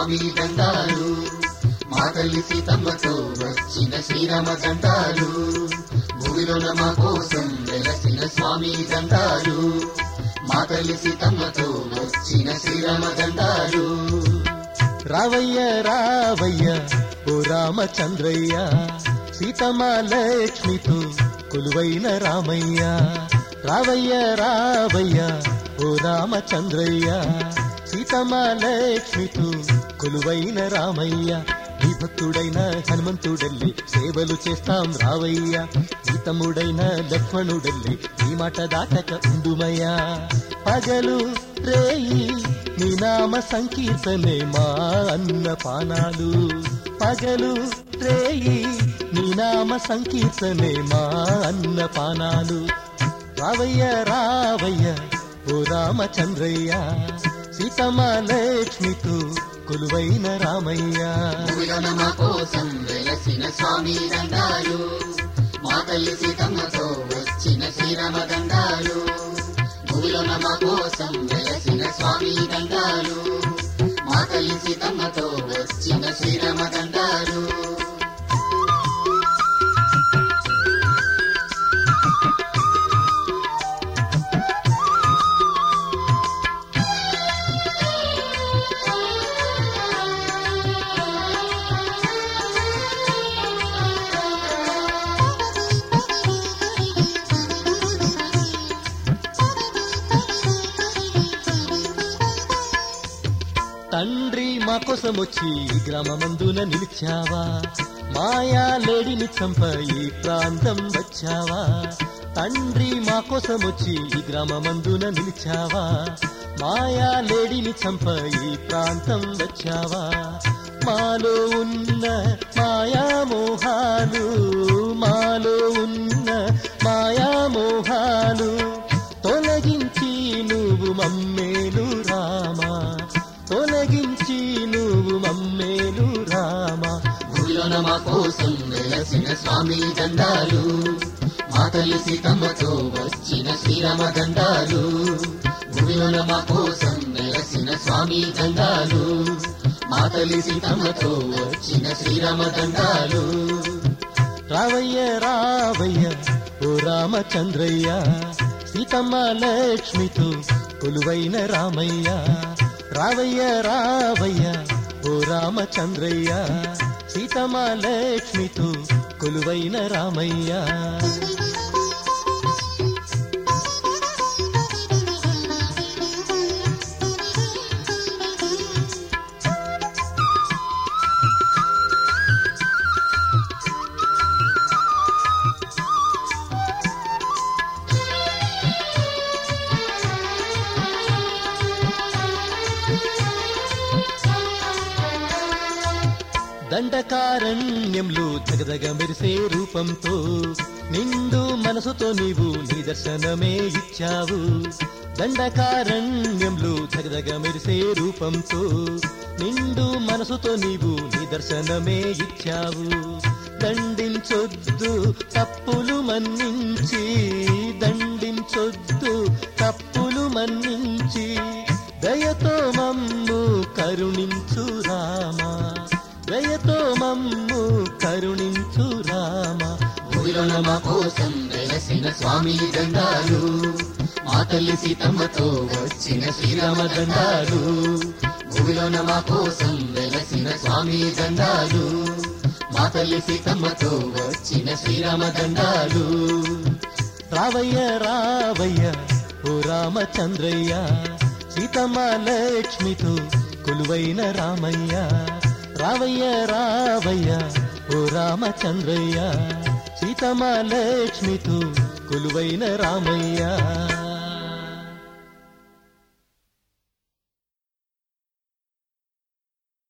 స్వామి దండాలు మా తల్లి సీతమ్మతో వచ్చిన శ్రీరామ దండాలు భూమిలోన మా కోసం వెలసిన స్వామి దండాలు మా తల్లి సీతమ్మతో వచ్చిన శ్రీరామ దండాలు రావయ్య రావయ్య ఓ రామచంద్రయ్య సీతమ్మ లక్ష్మితో కొలువైన రామయ్య రావయ్య రావయ్య ఓ రామచంద్రయ్య సీతమ్మ లక్ష్మితో కొలువైన రామయ్య నీ భక్తుడైన హనుమంతుడెల్లి సేవలు చేస్తాం రావయ్య నీ తమ్ముడైన లక్ష్మణుడెల్లి నీ మాట దాటక ఉండుమయ్యా పగలు రేయి నీ నామ సంకీర్తనే మా అన్న పానాలు పగలు రేయి నీ నామ సంకీర్తనే మా అన్న పానాలు రావయ్య రావయ్య ఓ రామచంద్రయ్య సీతమ్మ లక్ష్మితో కొలువైన రామయ్య భూమిలోన మా కోసం వెలసిన స్వామి దండాలు మా తల్లి సీతమ్మతో వచ్చిన శ్రీరామ దండాలు భూమిలోన మా కోసం వెలసిన స్వామి దండాలు మా తల్లి సీతమ్మతో వచ్చిన శ్రీరామ దండాలు తండ్రి మా కోసం వచ్చి ఈ గ్రామమందున నిలిచావా మాయా లేడిని చంప ఈ ప్రాంతం వచ్చావా తండ్రి మా కోసం వచ్చి ఈ గ్రామమందున నిలిచావా మాయా లేడిని చంప ఈ ప్రాంతం వచ్చావా మాలో ఉన్న మాయా మోహాలు మాలో ఉన్న మాయా మోహాలు తొలగించి నువ్వు మమ్మేలు రామా తొలగించి నువ్వు మమ్మేలు రామా భూమిలోన మా కోసం వెలసిన స్వామి దండాలు మా తల్లి సీతమ్మతో వచ్చిన శ్రీరామ దండాలు భూమిలోన మా కోసం వెలసిన స్వామి దండాలు మా తల్లి సీతమ్మతో వచ్చిన శ్రీరామ దండాలు రావయ్య రావయ్య ఓ రామచంద్రయ్య సీతమ్మ లక్ష్మితో కొలువైన రామయ్య రావయ్య రావయ్య ఓ రామచంద్రయ్య సీతమ్మ లక్ష్మితో కొలువైన రామయ్య దండకారణ్యంలో జగదగ మెరిసే రూపంతో నిండు మనసుతో నీవు నిదర్శనమే ఇచ్చావు దండకారణ్యంలో జగదగ మెరిసే రూపంతో నిండు మనసుతో నీవు నిదర్శనమే ఇచ్చావు దండించొద్దు తప్పులు మన్నించి దండించొద్దు తప్పులు మన్నించి దయతో మమ్ము కరుణించు రామా దయతో మమ్ము కరుణించు రామా భూమిలోన మా కోసం వెలసిన స్వామి దండాలు మా తల్లి సీతమ్మతో వచ్చిన శ్రీరామ దండాలు భూమిలోన మా కోసం వెలసిన స్వామి దండాలు మా తల్లి సీతమ్మతో వచ్చిన శ్రీరామ దండాలు రావయ్య రావయ్య ఓ రామచంద్రయ్య సీతమ్మ లక్ష్మితో కొలువైన రామయ్య రావయ్య రావయ్య ఓ రామచంద్రయ్య సీతమ్మ లక్ష్మితో కొలువైన రామయ్య